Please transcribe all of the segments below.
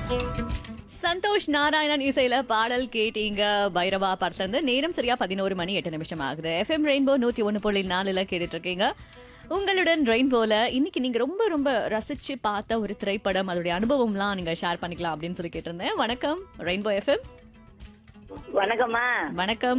சந்தோஷ் நாராயணன் இசையில பாடல் கேட்டீங்க பைரவா படத்துல நேரம் சரியா பதினோரு மணி எட்டு நிமிஷம் ஆகுது எஃப்எம் ரெயின்போ நூத்தி ஒன்னு புள்ளி நாலுல கேட்டுட்டு இருக்கீங்க உங்களுடன் ரெயின்போல இன்னைக்கு நீங்க ரொம்ப ரொம்ப ரசிச்சு பார்த்த ஒரு திரைப்படம் அதோடைய அனுபவம்லாம் நீங்க ஷேர் பண்ணிக்கலாம் அப்படின்னு சொல்லி கேட்டிருந்தேன் வணக்கம் ரெயின்போ எஃப்எம் வணக்கம்மா வணக்கம்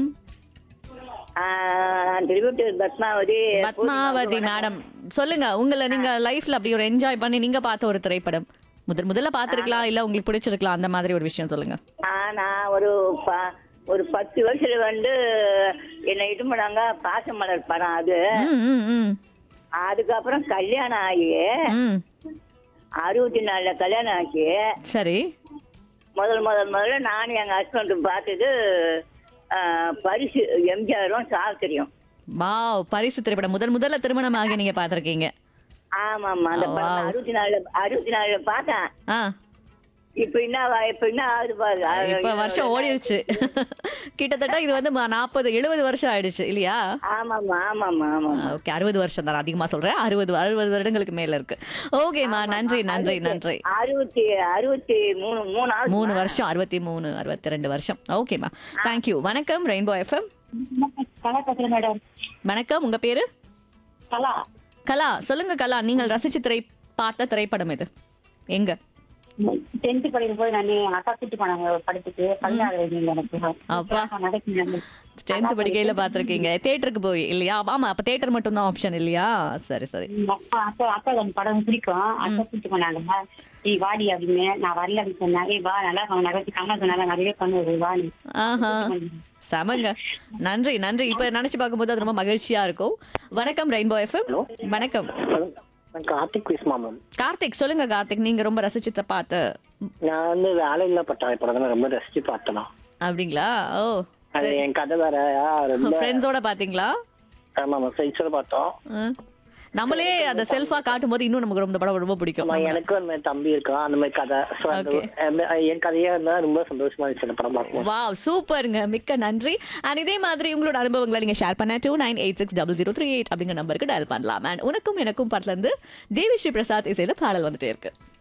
திருவட்டூர் பத்மாவதி பத்மாவதி மேடம் சொல்லுங்க உங்களை நீங்க லைஃப்ல அப்படி ஒரு என்ஜாய் பண்ணி நீங்க பார்த்த ஒரு திரைப்படம் முதல் முதல்ல பார்த்திருக்கலாம் இல்ல உங்களுக்கு பிடிச்சிருக்கலாம் அந்த மாதிரி ஒரு விஷயம் சொல்லுங்க ஆ, நான் ஒரு ப- ஒரு பத்து வருஷத்துல வந்து என்னை இது பண்ணாங்க பாசமலர் படம் அது ம், ம், ம். அதுக்கப்புறம் கல்யாணம் ஆகி ம். அறுபத்தி நாலுல கல்யாணம் ஆச்சு சரி முதல் முதல் முதல்ல நானும் எங்க ஹஸ்பண்ட் பார்த்தது ஆ, பரிசு எம்ஜிஆரும் சாஸ்திரியும் வாவ் பரிசு திரைப்படம் முதல் முதல்ல திருமணமாக நீங்க பாத்திருக்கீங்க ஆமாம்மா அந்த படம் Wow. அறுபத்தி நாலுல அறுபத்தி நாலுல பார்த்தேன் ஆ இப்ப என்ன இப்ப என்ன ஆகுது பாரு இப்ப வருஷம் ஓடிடுச்சு கிட்டத்தட்ட இது வந்து நாற்பது எழுபது வருஷம் ஆயிடுச்சு இல்லையா ஆமாம்மா ஆமாம்மா ஆமாம்மா ஓகே அறுபது வருஷம் தான் அதிகமா சொல்றேன் அறுபது அறுபது வருடங்களுக்கு மேல இருக்கு ஓகேம்மா நன்றி நன்றி நன்றி அறுபத்தி அறுபத்தி மூணு மூணு ஆகுது. மூணு வருஷம் அறுபத்தி மூணு அறுபத்தி ரெண்டு வருஷம் ஓகேம்மா தேங்க்யூ வணக்கம் ரெயின்போ எஃப்எம் கலா பேசுறேன் மேடம் வணக்கம் உங்க பேரு கலா கலா சொல்லுங்க கலா நீங்கள் ரசிச்சு திரை பார்த்த திரைப்படம் இது எங்க டென்த் படிக்கும் போது நான் அக்கா கூட்டு போனாங்க ஒரு படத்துக்கு பதினாறு வயதுல எனக்கு அப்பா. நடக்குது டென்த் படிக்கையில பாத்திருக்கீங்க தியேட்டருக்கு போய் இல்லையா ஆமா அப்ப தியேட்டர் மட்டும் தான் ஆப்ஷன் இல்லையா சரி சரி அப்பா அக்கா அக்கா அந்த படம் பிடிக்கும் அக்கா கூட்டு போனாங்க நீ வாடி அப்படின்னு நான் வரல அப்படின்னு சொன்னேன் ஏய் வா நல்லா இருக்கும் நகர்த்தி கண்ணா சொன்னாங்க நிறைய பண்ணுவது வா நீ ஆஹா செமங்க நன்றி நன்றி இப்ப நினைச்சு பார்க்கும்போது அது ரொம்ப மகிழ்ச்சியா இருக்கும் வணக்கம் ரெயின்போ எஃப்எம் வணக்கம் நான் கார்த்திக் விஸ்மா மேம் கார்த்திக் சொல்லுங்க கார்த்திக் நீங்க ரொம்ப ரசிச்சு த- பார்த்த நான் வந்து வேலையில்லா பட்டாளி படம் தான் ரொம்ப ரசிச்சு பார்த்தேன் அப்படிங்களா ஓ அது என் கதை வேற ரொம்ப ஃப்ரெண்ட்ஸோட பாத்தீங்களா ஆமா ஆமா ஃப்ரெண்ட்ஸோட பார்த்தோம் ஆ. நம்மளே அந்த செல்ஃபா காட்டும் போது இன்னும் நமக்கு ரொம்ப இந்த படம் ரொம்ப பிடிக்கும் ஆமா, எனக்கும் அந்த மாதிரி தம்பி இருக்கான் அந்த மாதிரி கதை So, அந்த Okay. அந்த- என் கதையா இருந்தா ரொம்ப சந்தோஷமா இருந்துச்சு அந்த படம் பார்க்கும் வாவ் சூப்பருங்க மிக்க நன்றி அண்ட் இதே மாதிரி உங்களோட அனுபவங்களை நீங்க ஷேர் பண்ண two nine eight six double zero three eight அப்படிங்கிற நம்பருக்கு டயல் பண்ணலாம் அண்ட் உனக்கும் எனக்கும் படத்துல இருந்து தேவி ஸ்ரீ பிரசாத் இசையில பாடல் வந்துட்டே இருக்கு